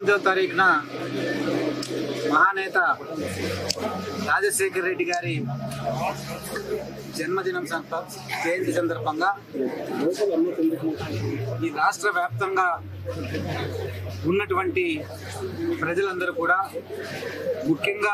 ఎనిమిదో తారీఖున మహానేత రాజశేఖర్ రెడ్డి గారి జన్మదినం సంప- జయంతి సందర్భంగా ఈ రాష్ట్ర వ్యాప్తంగా ఉన్నటువంటి ప్రజలందరూ కూడా ముఖ్యంగా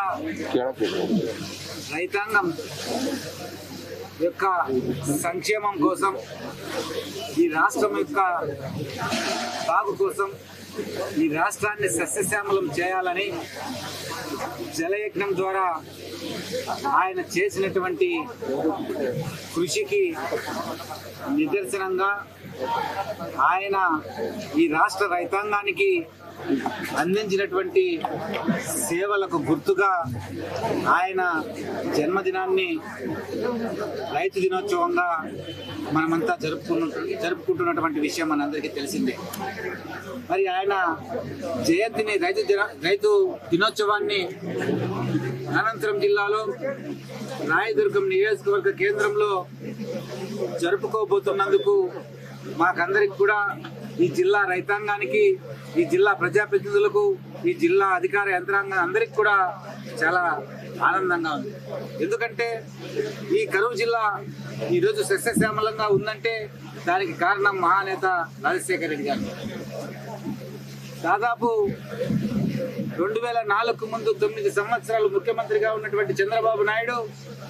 రైతాంగం యొక్క సంక్షేమం కోసం ఈ రాష్ట్రం యొక్క బాగు కోసం ఈ రాష్ట్రాన్ని సస్యశ్యామలం చేయాలని జలయజ్ఞం ద్వారా ఆయన చేసినటువంటి కృషికి నిదర్శనంగా ఆయన ఈ రాష్ట్ర రైతాంగానికి అందించినటువంటి సేవలకు గుర్తుగా ఆయన జన్మదినాన్ని రైతు దినోత్సవంగా మనమంతా జరుపుకున్న జరుపుకుంటున్నటువంటి విషయం మనందరికీ తెలిసిందే మరి ఆయన జయంతిని రైతు దిన రైతు దినోత్సవాన్ని అనంతరం జిల్లాలో రాయదుర్గం నియోజకవర్గ కేంద్రంలో జరుపుకోబోతున్నందుకు మాకందరికి కూడా ఈ జిల్లా రైతాంగానికి ఈ జిల్లా ప్రజాప్రతినిధులకు ఈ జిల్లా అధికార యంత్రాంగం అందరికి కూడా చాలా ఆనందంగా ఉంది ఎందుకంటే ఈ కరువు జిల్లా ఈరోజు సస్యశ్యామలంగా ఉందంటే దానికి కారణం మహానేత రాజశేఖర రెడ్డి గారు దాదాపు రెండు వేల నాలుగు ముందు తొమ్మిది సంవత్సరాలు ముఖ్యమంత్రిగా ఉన్నటువంటి చంద్రబాబు నాయుడు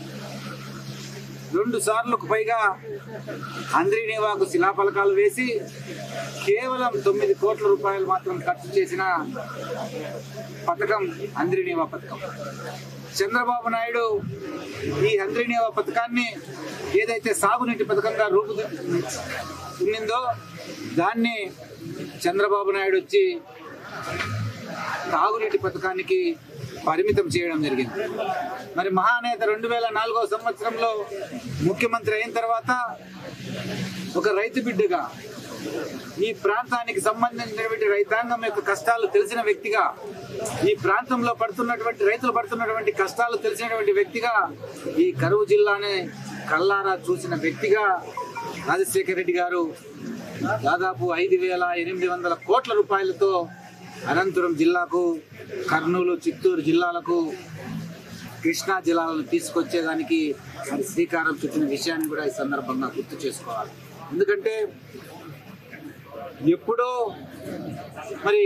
రెండు సార్లకు పైగా అంద్రీనేవాకు శిలాఫలకాలు వేసి కేవలం తొమ్మిది కోట్ల రూపాయలు మాత్రం ఖర్చు చేసిన పథకం అంద్రీనేవా పథకం చంద్రబాబు నాయుడు ఈ అంద్రీనేవా పథకాన్ని ఏదైతే సాగునీటి పథకంగా రూపు ఉన్నిందో దాన్ని చంద్రబాబు నాయుడు వచ్చి తాగునీటి పథకానికి పరిమితం చేయడం జరిగింది మరి మహానేత రెండు వేల నాలుగో సంవత్సరంలో ముఖ్యమంత్రి అయిన తర్వాత ఒక రైతు బిడ్డగా ఈ ప్రాంతానికి సంబంధించినటువంటి రైతాంగం యొక్క కష్టాలు తెలిసిన వ్యక్తిగా ఈ ప్రాంతంలో పడుతున్నటువంటి రైతులు పడుతున్నటువంటి కష్టాలు తెలిసినటువంటి వ్యక్తిగా ఈ కరువు జిల్లాని కల్లారా చూసిన వ్యక్తిగా రాజశేఖర రెడ్డి గారు దాదాపు ఐదు వేల ఎనిమిది వందల కోట్ల రూపాయలతో అనంతపురం జిల్లాకు కర్నూలు చిత్తూరు జిల్లాలకు కృష్ణా జిల్లాలను తీసుకొచ్చేదానికి మరి శ్రీకారం చుట్టిన విషయాన్ని కూడా ఈ సందర్భంగా గుర్తు చేసుకోవాలి ఎందుకంటే ఎప్పుడో మరి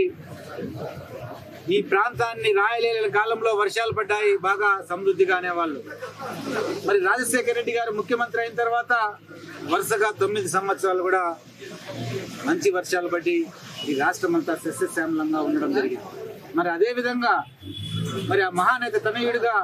ఈ ప్రాంతాన్ని రాయలేని కాలంలో వర్షాలు పడ్డాయి బాగా సమృద్ధిగా అనేవాళ్ళు మరి రాజశేఖర రెడ్డి గారు ముఖ్యమంత్రి అయిన తర్వాత వరుసగా తొమ్మిది సంవత్సరాలు కూడా మంచి వర్షాలు పడి ఈ రాష్ట్రం అంతా సస్యశ్యామలంగా ఉండడం జరిగింది మరి అదే విధంగా మరి ఆ మహానేత తనయుడిగా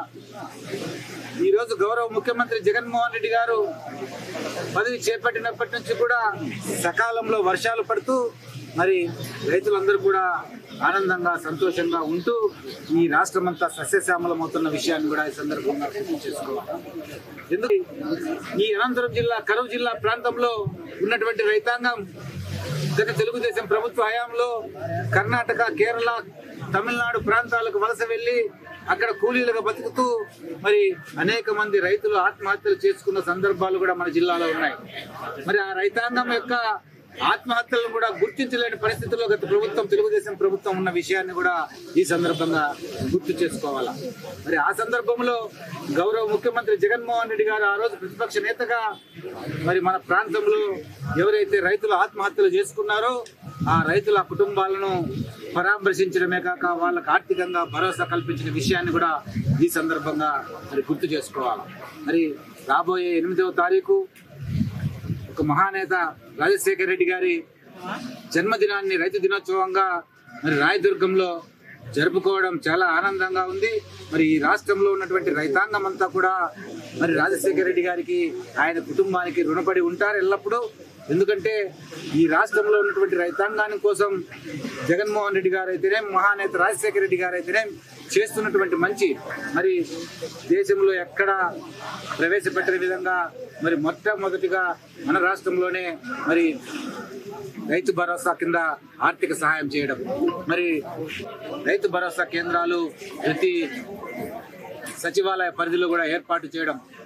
ఈరోజు గౌరవ ముఖ్యమంత్రి జగన్మోహన్ రెడ్డి గారు పదవి చేపట్టినప్పటి నుంచి కూడా సకాలంలో వర్షాలు పడుతూ మరి రైతులందరూ కూడా ఆనందంగా సంతోషంగా ఉంటూ ఈ రాష్ట్రం అంతా సస్యశ్యామలం అవుతున్న విషయాన్ని కూడా ఈ సందర్భంగా గుర్తు చేసుకోవాలి ఎందుకు ఈ అనంతపురం జిల్లా కరువు జిల్లా ప్రాంతంలో ఉన్నటువంటి రైతాంగం గత తెలుగుదేశం ప్రభుత్వ హయాంలో కర్ణాటక కేరళ తమిళనాడు ప్రాంతాలకు వలస వెళ్లి అక్కడ కూలీలుగా బతుకుతూ మరి అనేక మంది రైతులు ఆత్మహత్యలు చేసుకున్న సందర్భాలు కూడా మన జిల్లాలో ఉన్నాయి మరి ఆ రైతాంగం యొక్క ఆత్మహత్యలను కూడా గుర్తించలేని పరిస్థితుల్లో గత ప్రభుత్వం తెలుగుదేశం ప్రభుత్వం ఉన్న విషయాన్ని కూడా ఈ సందర్భంగా గుర్తు చేసుకోవాలా మరి ఆ సందర్భంలో గౌరవ ముఖ్యమంత్రి జగన్మోహన్ రెడ్డి గారు ఆ రోజు ప్రతిపక్ష నేతగా మరి మన ప్రాంతంలో ఎవరైతే రైతులు ఆత్మహత్యలు చేసుకున్నారో ఆ రైతుల కుటుంబాలను పరామర్శించడమే కాక వాళ్ళకు ఆర్థికంగా భరోసా కల్పించిన విషయాన్ని కూడా ఈ సందర్భంగా మరి గుర్తు చేసుకోవాలి మరి రాబోయే ఎనిమిదవ తారీఖు ఒక మహానేత రాజశేఖర రెడ్డి గారి జన్మదినాన్ని రైతు దినోత్సవంగా మరి రాయదుర్గంలో జరుపుకోవడం చాలా ఆనందంగా ఉంది మరి ఈ రాష్ట్రంలో ఉన్నటువంటి రైతాంగం అంతా కూడా మరి రాజశేఖర రెడ్డి గారికి ఆయన కుటుంబానికి రుణపడి ఉంటారు ఎల్లప్పుడూ ఎందుకంటే ఈ రాష్ట్రంలో ఉన్నటువంటి రైతాంగాని కోసం జగన్మోహన్ రెడ్డి గారు అయితేనే మహానేత రాజశేఖర రెడ్డి గారు అయితేనే చేస్తున్నటువంటి మంచి మరి దేశంలో ఎక్కడ ప్రవేశపెట్టని విధంగా మరి మొట్టమొదటిగా మన రాష్ట్రంలోనే మరి రైతు భరోసా కింద ఆర్థిక సహాయం చేయడం మరి రైతు భరోసా కేంద్రాలు ప్రతి సచివాలయ పరిధిలో కూడా ఏర్పాటు చేయడం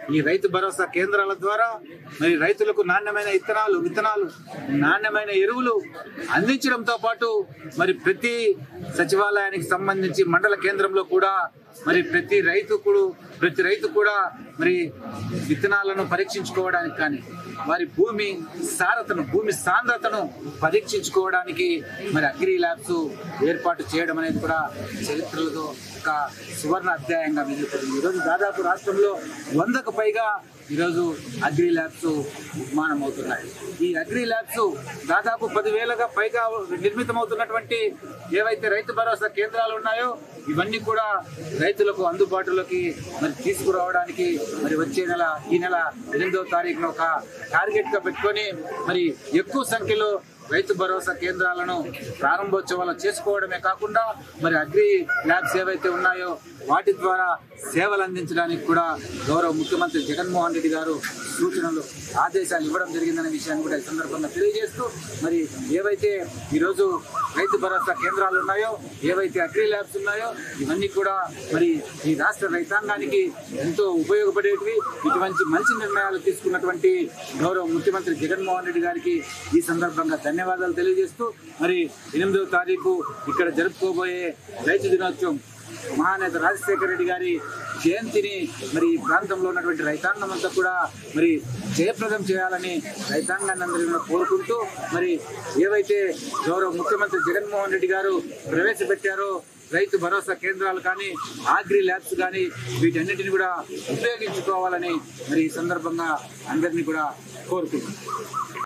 ఈ రైతు భరోసా కేంద్రాల ద్వారా మరి రైతులకు నాణ్యమైన ఇత్తనాలు విత్తనాలు నాణ్యమైన ఎరువులు అందించడంతో పాటు మరి ప్రతి సచివాలయానికి సంబంధించి మండల కేంద్రంలో కూడా మరి ప్రతి రైతు కూడా ప్రతి రైతు కూడా మరి విత్తనాలను పరీక్షించుకోవడానికి కానీ వారి భూమి సారతను భూమి సాంద్రతను పరీక్షించుకోవడానికి మరి అగ్రి ల్యాబ్స్ ఏర్పాటు చేయడం అనేది కూడా చరిత్రలో ఒక సువర్ణ అధ్యాయంగా మిగిలిపోతుంది ఈరోజు దాదాపు రాష్ట్రంలో వందకు పైగా ఈరోజు అగ్రి ల్యాబ్స్ నిర్మాణం అవుతున్నాయి ఈ అగ్రి ల్యాబ్స్ దాదాపు పదివేలుగా పైగా నిర్మితమవుతున్నటువంటి ఏవైతే రైతు భరోసా కేంద్రాలు ఉన్నాయో ఇవన్నీ కూడా రైతులకు అందుబాటులోకి మరి తీసుకురావడానికి మరి వచ్చే నెల ఈ నెల ఎనిమిదవ తారీఖున ఒక టార్గెట్ గా పెట్టుకొని మరి ఎక్కువ సంఖ్యలో రైతు భరోసా కేంద్రాలను ప్రారంభోత్సవాలు చేసుకోవడమే కాకుండా మరి అగ్రి ల్యాబ్స్ ఏవైతే ఉన్నాయో వాటి ద్వారా సేవలు అందించడానికి కూడా గౌరవ ముఖ్యమంత్రి జగన్మోహన్ రెడ్డి గారు సూచనలు ఆదేశాలు ఇవ్వడం జరిగిందనే విషయాన్ని కూడా ఈ సందర్భంగా తెలియజేస్తూ మరి ఏవైతే ఈరోజు రైతు భరోసా కేంద్రాలు ఉన్నాయో ఏవైతే అగ్రి ల్యాబ్స్ ఉన్నాయో ఇవన్నీ కూడా మరి ఈ రాష్ట్ర రైతాంగానికి ఎంతో ఉపయోగపడేటివి ఇటువంటి మంచి నిర్ణయాలు తీసుకున్నటువంటి గౌరవ ముఖ్యమంత్రి జగన్మోహన్ రెడ్డి గారికి ఈ సందర్భంగా ధన్యవాదాలు తెలియజేస్తూ మరి ఎనిమిదవ తారీఖు ఇక్కడ జరుపుకోబోయే రైతు దినోత్సవం మహానేత రాజశేఖర రెడ్డి గారి జయంతిని మరి ఈ ప్రాంతంలో ఉన్నటువంటి రైతాంగం అంతా కూడా మరి జయప్రదం చేయాలని రైతాంగాన్ని అందరినీ కూడా కోరుకుంటూ మరి ఏవైతే గౌరవ ముఖ్యమంత్రి జగన్మోహన్ రెడ్డి గారు ప్రవేశపెట్టారో రైతు భరోసా కేంద్రాలు కానీ ఆగ్రి ల్యాబ్స్ కానీ వీటన్నిటిని కూడా ఉపయోగించుకోవాలని మరి ఈ సందర్భంగా అందరినీ కూడా కోరుకుంటున్నాను